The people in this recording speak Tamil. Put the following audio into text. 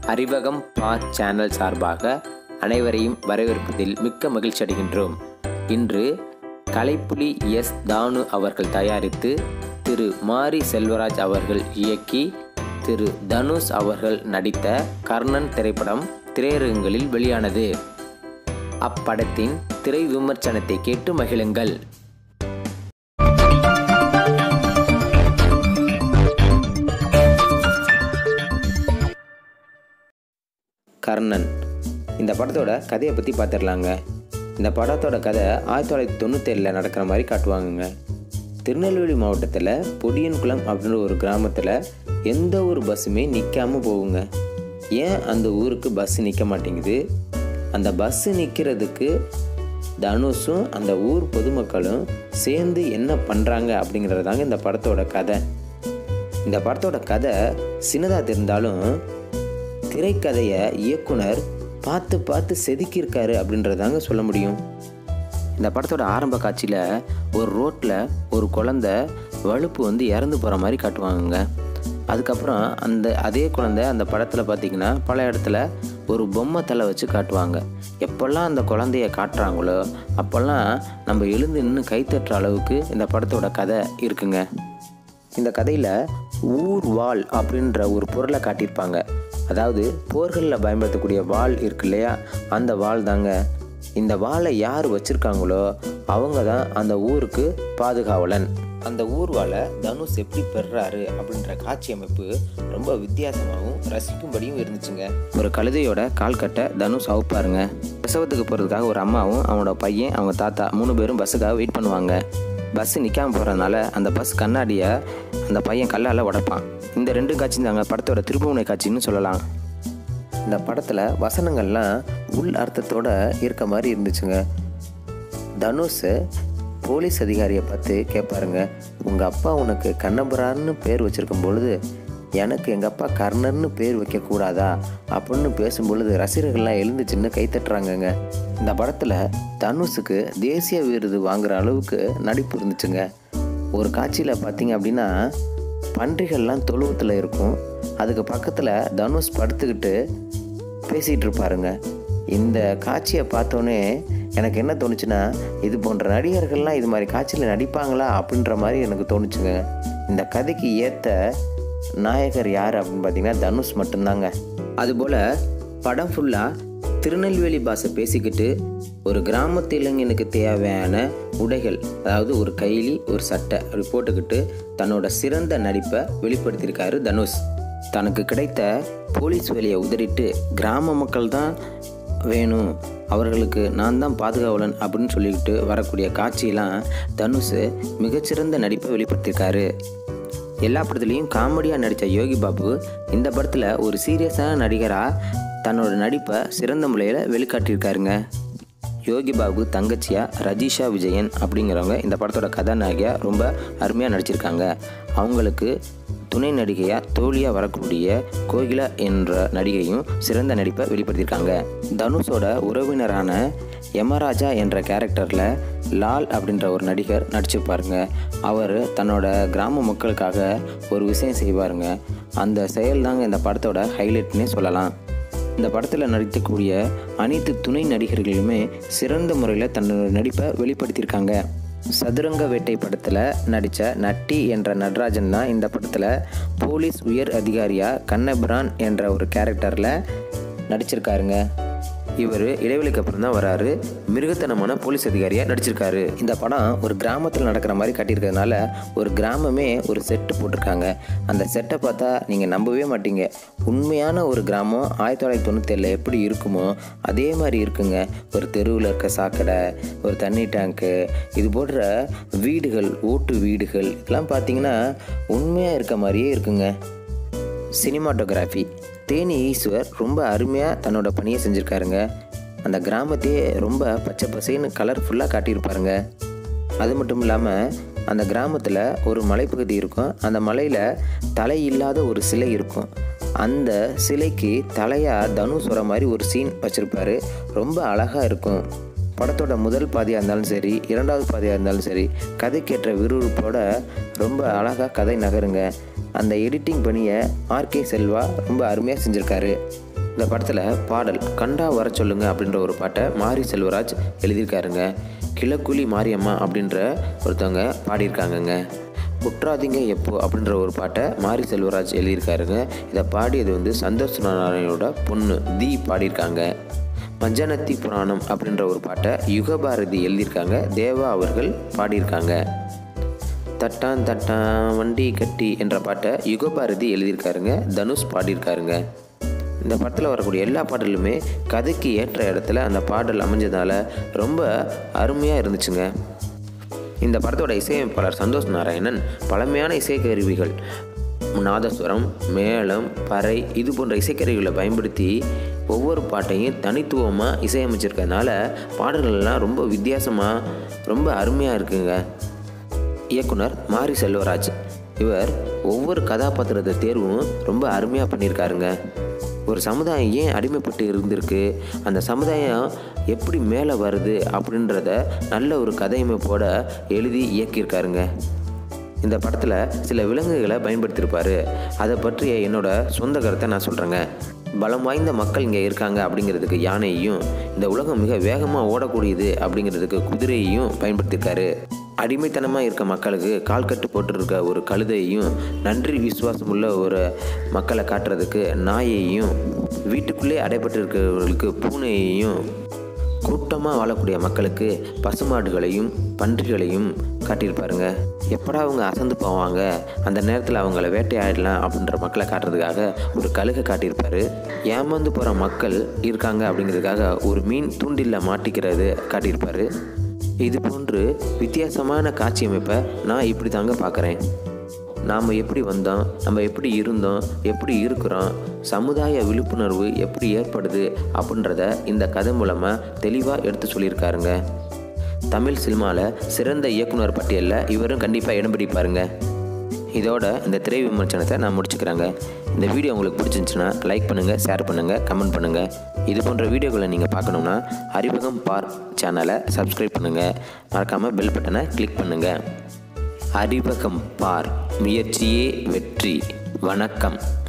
அறிவகம் பா சேனல் சார்பாக அனைவரையும் வரவேற்பதில் மிக்க மகிழ்ச்சி அடைகின்றோம் இன்று கலைப்புலி எஸ் தானு அவர்கள் தயாரித்து திரு மாரி செல்வராஜ் அவர்கள் இயக்கி திரு தனுஷ் அவர்கள் நடித்த கர்ணன் திரைப்படம் திரையரங்குகளில் வெளியானது அப்படத்தின் திரை விமர்சனத்தை கேட்டு மகிழுங்கள் கர்ணன் இந்த படத்தோட கதையை பற்றி பார்த்துடலாங்க இந்த படத்தோட கதை ஆயிரத்தி தொள்ளாயிரத்தி தொண்ணூத்தேழில் நடக்கிற மாதிரி காட்டுவாங்கங்க திருநெல்வேலி மாவட்டத்தில் பொடியன்குளம் அப்படின்ற ஒரு கிராமத்தில் எந்த ஒரு பஸ்ஸுமே நிற்காம போகுங்க ஏன் அந்த ஊருக்கு பஸ் நிற்க மாட்டேங்குது அந்த பஸ்ஸு நிற்கிறதுக்கு தனுஷும் அந்த ஊர் பொதுமக்களும் சேர்ந்து என்ன பண்ணுறாங்க அப்படிங்கிறது தாங்க இந்த படத்தோட கதை இந்த படத்தோட கதை சின்னதாக தெரிந்தாலும் திரைக்கதையை இயக்குனர் பார்த்து பார்த்து செதுக்கியிருக்காரு அப்படின்றதாங்க சொல்ல முடியும் இந்த படத்தோட ஆரம்ப காட்சியில் ஒரு ரோட்டில் ஒரு குழந்த வலுப்பு வந்து இறந்து போகிற மாதிரி காட்டுவாங்கங்க அதுக்கப்புறம் அந்த அதே குழந்தை அந்த படத்தில் பார்த்திங்கன்னா பல இடத்துல ஒரு பொம்மை தலை வச்சு காட்டுவாங்க எப்போல்லாம் அந்த குழந்தைய காட்டுறாங்களோ அப்போல்லாம் நம்ம எழுந்து நின்று கைத்தட்டுற அளவுக்கு இந்த படத்தோட கதை இருக்குங்க இந்த கதையில் ஊர் வாள் அப்படின்ற ஒரு பொருளை காட்டியிருப்பாங்க அதாவது போர்களில் பயன்படுத்தக்கூடிய வாள் இருக்கு இல்லையா அந்த வாள் தாங்க இந்த வாளை யார் வச்சுருக்காங்களோ அவங்க தான் அந்த ஊருக்கு பாதுகாவலன் அந்த ஊர் வாழை தனுஷ் எப்படி பெறுறாரு அப்படின்ற காட்சி அமைப்பு ரொம்ப வித்தியாசமாகவும் ரசிக்கும்படியும் இருந்துச்சுங்க ஒரு கழுதையோட கால்கட்டை தனுஷ் அவுப்பாருங்க பிரசவத்துக்கு போகிறதுக்காக ஒரு அம்மாவும் அவனோட பையன் அவங்க தாத்தா மூணு பேரும் பஸ்ஸுக்காக வெயிட் பண்ணுவாங்க பஸ் நிற்காம போகிறதுனால அந்த பஸ் கண்ணாடியை அந்த பையன் கல்லால் உடைப்பான் இந்த ரெண்டு காட்சி தாங்க படத்தோட திருப்புமுனை காட்சின்னு சொல்லலாம் இந்த படத்தில் வசனங்கள்லாம் உள் அர்த்தத்தோட இருக்க மாதிரி இருந்துச்சுங்க தனுஷ் போலீஸ் அதிகாரியை பார்த்து கேட்பாருங்க உங்கள் அப்பா உனக்கு கண்ணபுரான்னு பேர் வச்சிருக்கும் பொழுது எனக்கு எங்கள் அப்பா கர்ணர்னு பேர் வைக்கக்கூடாதா அப்படின்னு பேசும் பொழுது ரசிகர்கள்லாம் எழுந்துச்சுன்னு கைத்தட்டுறாங்கங்க இந்த படத்தில் தனுஷுக்கு தேசிய விருது வாங்குற அளவுக்கு நடிப்பு இருந்துச்சுங்க ஒரு காட்சியில் பார்த்தீங்க அப்படின்னா பன்றிகள்லாம் தொழுவத்தில் இருக்கும் அதுக்கு பக்கத்தில் தனுஷ் படுத்துக்கிட்டு பேசிகிட்டு இருப்பாருங்க இந்த காட்சியை பார்த்தோன்னே எனக்கு என்ன தோணுச்சுன்னா இது போன்ற நடிகர்கள்லாம் இது மாதிரி காட்சியில் நடிப்பாங்களா அப்படின்ற மாதிரி எனக்கு தோணுச்சுங்க இந்த கதைக்கு ஏற்ற நாயகர் யார் அப்படின்னு பார்த்தீங்கன்னா தனுஷ் மட்டும்தாங்க அதுபோல் படம் ஃபுல்லாக திருநெல்வேலி பாஷை பேசிக்கிட்டு ஒரு கிராமத்து இளைஞனுக்கு தேவையான உடைகள் அதாவது ஒரு கைலி ஒரு சட்டை அப்படி போட்டுக்கிட்டு தன்னோட சிறந்த நடிப்பை வெளிப்படுத்தியிருக்காரு தனுஷ் தனக்கு கிடைத்த போலீஸ் வேலையை உதறிட்டு கிராம மக்கள் தான் வேணும் அவர்களுக்கு நான் தான் பாதுகாவலன் அப்படின்னு சொல்லிக்கிட்டு வரக்கூடிய காட்சியெல்லாம் தனுஷ் மிகச்சிறந்த நடிப்பை வெளிப்படுத்தியிருக்காரு எல்லா படத்துலேயும் காமெடியாக நடித்த யோகி பாபு இந்த படத்தில் ஒரு சீரியஸான நடிகராக தன்னோட நடிப்பை சிறந்த முறையில் வெளிக்காட்டியிருக்காருங்க யோகி பாபு தங்கச்சியா ரஜிஷா விஜயன் அப்படிங்கிறவங்க இந்த படத்தோட கதாநாயகியாக ரொம்ப அருமையாக நடிச்சிருக்காங்க அவங்களுக்கு துணை நடிகையாக தோழியாக வரக்கூடிய கோகிலா என்ற நடிகையும் சிறந்த நடிப்பை வெளிப்படுத்தியிருக்காங்க தனுஷோட உறவினரான யமராஜா என்ற கேரக்டரில் லால் அப்படின்ற ஒரு நடிகர் நடிச்சிருப்பாருங்க அவர் தன்னோட கிராம மக்களுக்காக ஒரு விஷயம் செய்வாருங்க அந்த செயல் தாங்க இந்த படத்தோட ஹைலைட்னே சொல்லலாம் இந்த படத்தில் நடிக்கக்கூடிய அனைத்து துணை நடிகர்களுமே சிறந்த முறையில் தன்னோட நடிப்பை வெளிப்படுத்தியிருக்காங்க சதுரங்க வேட்டை படத்தில் நடித்த நட்டி என்ற நடராஜன் தான் இந்த படத்தில் போலீஸ் உயர் அதிகாரியாக கண்ணபிரான் என்ற ஒரு கேரக்டரில் நடிச்சிருக்காருங்க இவர் இடைவெளிக்கு அப்புறம் தான் வராரு மிருகத்தனமான போலீஸ் அதிகாரியாக நடிச்சிருக்காரு இந்த படம் ஒரு கிராமத்தில் நடக்கிற மாதிரி காட்டியிருக்கிறதுனால ஒரு கிராமமே ஒரு செட்டு போட்டிருக்காங்க அந்த செட்டை பார்த்தா நீங்கள் நம்பவே மாட்டீங்க உண்மையான ஒரு கிராமம் ஆயிரத்தி தொள்ளாயிரத்தி தொண்ணூத்தேழில் எப்படி இருக்குமோ அதே மாதிரி இருக்குங்க ஒரு தெருவில் இருக்க சாக்கடை ஒரு தண்ணி டேங்க்கு இது போன்ற வீடுகள் ஓட்டு வீடுகள் இதெல்லாம் பார்த்தீங்கன்னா உண்மையாக இருக்க மாதிரியே இருக்குங்க சினிமாட்டோகிராஃபி தேனி ஈஸ்வர் ரொம்ப அருமையாக தன்னோட பணியை செஞ்சுருக்காருங்க அந்த கிராமத்தையே ரொம்ப பச்சை பசேன்னு கலர்ஃபுல்லாக காட்டியிருப்பாருங்க அது மட்டும் இல்லாமல் அந்த கிராமத்தில் ஒரு மலைப்பகுதி இருக்கும் அந்த மலையில் தலை இல்லாத ஒரு சிலை இருக்கும் அந்த சிலைக்கு தலையாக தனுஷ் வர மாதிரி ஒரு சீன் வச்சுருப்பாரு ரொம்ப அழகாக இருக்கும் படத்தோட முதல் பாதியாக இருந்தாலும் சரி இரண்டாவது பாதியாக இருந்தாலும் சரி கதைக்கேற்ற விறுவிறுப்போட ரொம்ப அழகாக கதை நகருங்க அந்த எடிட்டிங் பணியை ஆர்கே செல்வா ரொம்ப அருமையாக செஞ்சுருக்காரு இந்த படத்தில் பாடல் கண்டா வர சொல்லுங்க அப்படின்ற ஒரு பாட்டை மாரி செல்வராஜ் எழுதியிருக்காருங்க கிழக்குழி மாரியம்மா அப்படின்ற ஒருத்தவங்க பாடியிருக்காங்கங்க குற்றாதீங்க எப்போ அப்படின்ற ஒரு பாட்டை மாரி செல்வராஜ் எழுதியிருக்காருங்க இதை பாடியது வந்து சந்தோஷ் நாராயணோட பொண்ணு தி பாடியிருக்காங்க மஞ்சனத்தி புராணம் அப்படின்ற ஒரு பாட்டை யுகபாரதி எழுதியிருக்காங்க தேவா அவர்கள் பாடியிருக்காங்க தட்டான் தட்டான் வண்டி கட்டி என்ற பாட்டை யுகபாரதி எழுதியிருக்காருங்க தனுஷ் பாடியிருக்காருங்க இந்த படத்தில் வரக்கூடிய எல்லா பாடலுமே கதைக்கு ஏற்ற இடத்துல அந்த பாடல் அமைஞ்சதால ரொம்ப அருமையாக இருந்துச்சுங்க இந்த படத்தோட இசையமைப்பாளர் சந்தோஷ் நாராயணன் பழமையான இசைக்கருவிகள் நாதஸ்வரம் மேளம் பறை இது போன்ற இசைக்கருவிகளை பயன்படுத்தி ஒவ்வொரு பாட்டையும் தனித்துவமாக இசையமைச்சிருக்கறதுனால பாடல்கள்லாம் ரொம்ப வித்தியாசமாக ரொம்ப அருமையாக இருக்குங்க இயக்குனர் மாரி செல்வராஜ் இவர் ஒவ்வொரு கதாபாத்திரத்தை தேர்வும் ரொம்ப அருமையாக பண்ணியிருக்காருங்க ஒரு சமுதாயம் ஏன் அடிமைப்பட்டு இருந்திருக்கு அந்த சமுதாயம் எப்படி மேலே வருது அப்படின்றத நல்ல ஒரு கதையமைப்போட எழுதி இயக்கியிருக்காருங்க இந்த படத்தில் சில விலங்குகளை பயன்படுத்தியிருப்பாரு அதை பற்றிய என்னோட சொந்த கருத்தை நான் சொல்கிறேங்க பலம் வாய்ந்த மக்கள் இங்கே இருக்காங்க அப்படிங்கிறதுக்கு யானையையும் இந்த உலகம் மிக வேகமாக ஓடக்கூடியது அப்படிங்கிறதுக்கு குதிரையையும் பயன்படுத்தியிருக்காரு அடிமைத்தனமாக இருக்க மக்களுக்கு கால் கட்டு போட்டிருக்க ஒரு கழுதையையும் நன்றி விசுவாசம் உள்ள ஒரு மக்களை காட்டுறதுக்கு நாயையும் வீட்டுக்குள்ளே அடைபட்டு இருக்கிறவர்களுக்கு பூனையையும் கூட்டமாக வாழக்கூடிய மக்களுக்கு பசுமாடுகளையும் பன்றிகளையும் காட்டியிருப்பாருங்க எப்படா அவங்க அசந்து போவாங்க அந்த நேரத்தில் அவங்கள வேட்டையாடலாம் அப்படின்ற மக்களை காட்டுறதுக்காக ஒரு கழுகை காட்டியிருப்பாரு ஏமாந்து போகிற மக்கள் இருக்காங்க அப்படிங்கிறதுக்காக ஒரு மீன் தூண்டிலில் மாட்டிக்கிறது காட்டியிருப்பாரு இது போன்று வித்தியாசமான காட்சி அமைப்பை நான் இப்படி தாங்க பார்க்குறேன் நாம் எப்படி வந்தோம் நம்ம எப்படி இருந்தோம் எப்படி இருக்கிறோம் சமுதாய விழிப்புணர்வு எப்படி ஏற்படுது அப்படின்றத இந்த கதை மூலமாக தெளிவாக எடுத்து சொல்லியிருக்காருங்க தமிழ் சினிமாவில் சிறந்த இயக்குனர் பட்டியலில் இவரும் கண்டிப்பாக இடம் பிடிப்பாருங்க இதோட இந்த திரை விமர்சனத்தை நான் முடிச்சுக்கிறேங்க இந்த வீடியோ உங்களுக்கு பிடிச்சிருந்துச்சுன்னா லைக் பண்ணுங்கள் ஷேர் பண்ணுங்கள் கமெண்ட் பண்ணுங்கள் இது போன்ற வீடியோக்களை நீங்கள் பார்க்கணுன்னா அறிமுகம் பார் சேனலை சப்ஸ்கிரைப் பண்ணுங்கள் மறக்காமல் பெல் பட்டனை கிளிக் பண்ணுங்கள் அறிவகம் பார் முயற்சியே வெற்றி வணக்கம்